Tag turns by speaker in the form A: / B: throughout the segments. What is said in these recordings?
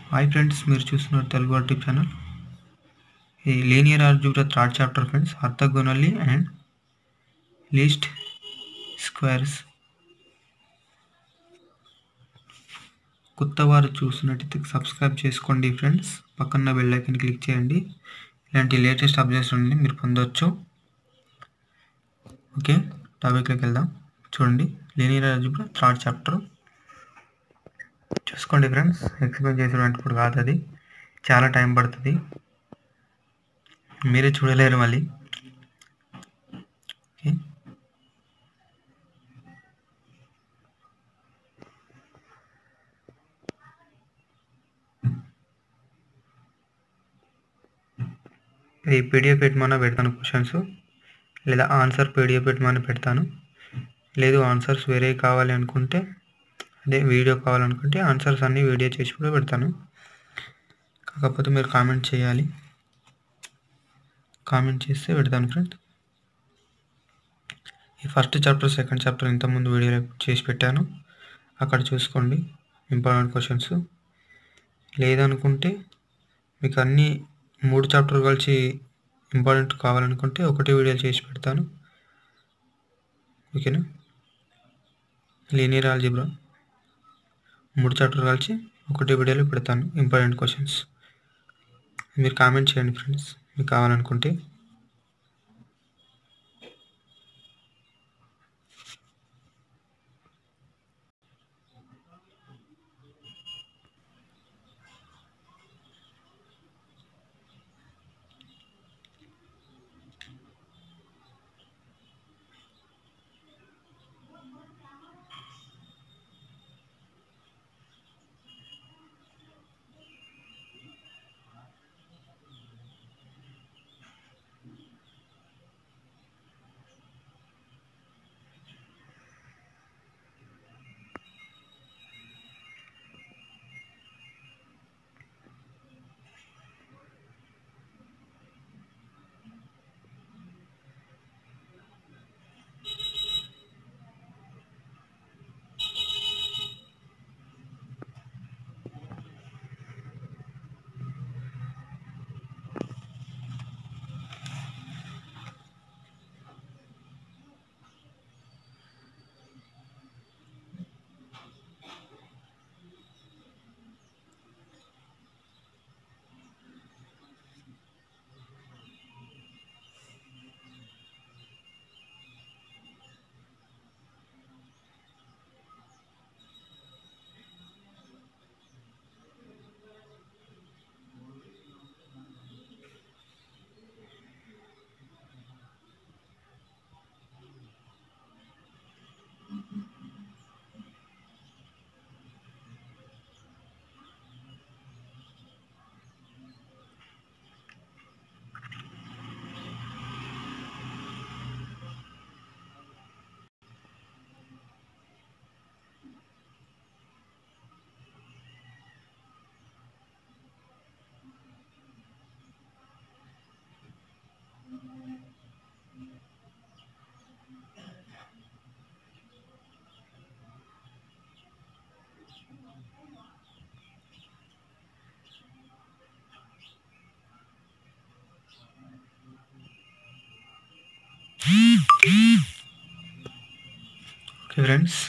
A: hi friends మీరు చూస్తున్నారు Telugu YouTube channel ఈ linear algebra third chapter friends orthogonality and least squares కొత్త వారు చూస్తున్నట్టయితే సబ్స్క్రైబ్ చేసుకోండి ఫ్రెండ్స్ పక్కన బెల్ ఐకన్ క్లిక్ చేయండి ఇలాంటి లేటెస్ట్ అప్డేట్స్ అన్ని మీరు పొందవచ్చు ఓకే టాపిక్లోకి వెళ్దాం చూడండి లీనియర్ ఆల్జీబ్రా థర్డ్ చాప్టర్ చూసుకోండి ఫ్రెండ్స్ ఎక్స్ప్లెయిన్ చేసేటప్పుడు కాదు అది చాలా టైం పడుతుంది మీరే చూడలేరు మళ్ళీ ఓకే ఈ పీడిఎఫ్ పెట్టమన్నా పెడతాను క్వశ్చన్స్ లేదా ఆన్సర్ పీడిఎఫ్ పెట్టమని పెడతాను లేదు ఆన్సర్స్ వేరే కావాలి అనుకుంటే అదే వీడియో కావాలనుకుంటే ఆన్సర్స్ అన్నీ వీడియో చేసి కూడా పెడతాను కాకపోతే మీరు కామెంట్ చేయాలి కామెంట్ చేస్తే పెడతాను ఫ్రెండ్ ఈ ఫస్ట్ చాప్టర్ సెకండ్ చాప్టర్ ఇంతకుముందు వీడియో చేసి పెట్టాను అక్కడ చూసుకోండి ఇంపార్టెంట్ క్వశ్చన్స్ లేదనుకుంటే మీకు అన్నీ మూడు చాప్టర్ కలిసి ఇంపార్టెంట్ కావాలనుకుంటే ఒకటి వీడియో చేసి పెడతాను ఓకేనా లీనియర్ ఆల్జిబ్రా మూడు చాప్టర్ కలిసి ఒకటి వీడియోలో పెడతాను ఇంపార్టెంట్ క్వశ్చన్స్ మీరు కామెంట్ చేయండి ఫ్రెండ్స్ మీకు కావాలనుకుంటే ఓకే ఫ్రెండ్స్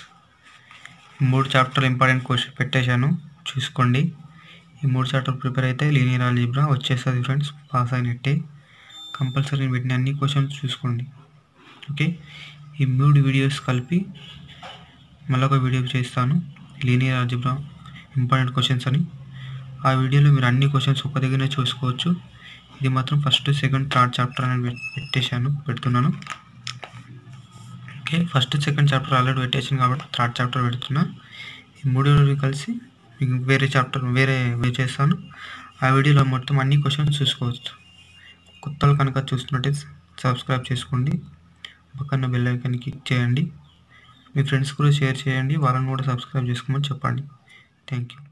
A: మూడు చాప్టర్ ఇంపార్టెంట్ క్వశ్చన్ పెట్టేశాను చూసుకోండి ఈ మూడు చాప్టర్ ప్రిపేర్ అయితే లీనియర్ ఆల్జీబ్రా వచ్చేస్తుంది ఫ్రెండ్స్ పాస్ అయినట్టే కంపల్సరీ వీటిని అన్ని క్వశ్చన్స్ చూసుకోండి ఓకే ఈ మూడు వీడియోస్ కలిపి మళ్ళొక వీడియో చేస్తాను లీనియర్ ఆల్జీబ్రా ఇంపార్టెంట్ క్వశ్చన్స్ అని ఆ వీడియోలో మీరు అన్ని క్వశ్చన్స్ ఒక దగ్గరనే చూసుకోవచ్చు ఇది మాత్రం ఫస్ట్ సెకండ్ థర్డ్ చాప్టర్ అని పెట్టేశాను పెడుతున్నాను okay first second chapter already పెట్టేసాను కాబట్టి థర్డ్ చాప్టర్ పెడుతున్నా ఈ మూడు కలిసి మీకు వేరే చాప్టర్ వేరే వే చేస్తాను ఆ వీడియోలో మొత్తం అన్ని క్వశ్చన్స్ చూసుకోవచ్చు కొత్తలు కనుక చూస్తున్నట్టే సబ్స్క్రైబ్ చేసుకోండి పక్కన బెల్ ఐకాన్ క్లిక్ చేయండి మీ ఫ్రెండ్స్ కూడా షేర్ చేయండి వాళ్ళని కూడా సబ్స్క్రైబ్ చేసుకోమని చెప్పండి థ్యాంక్ యూ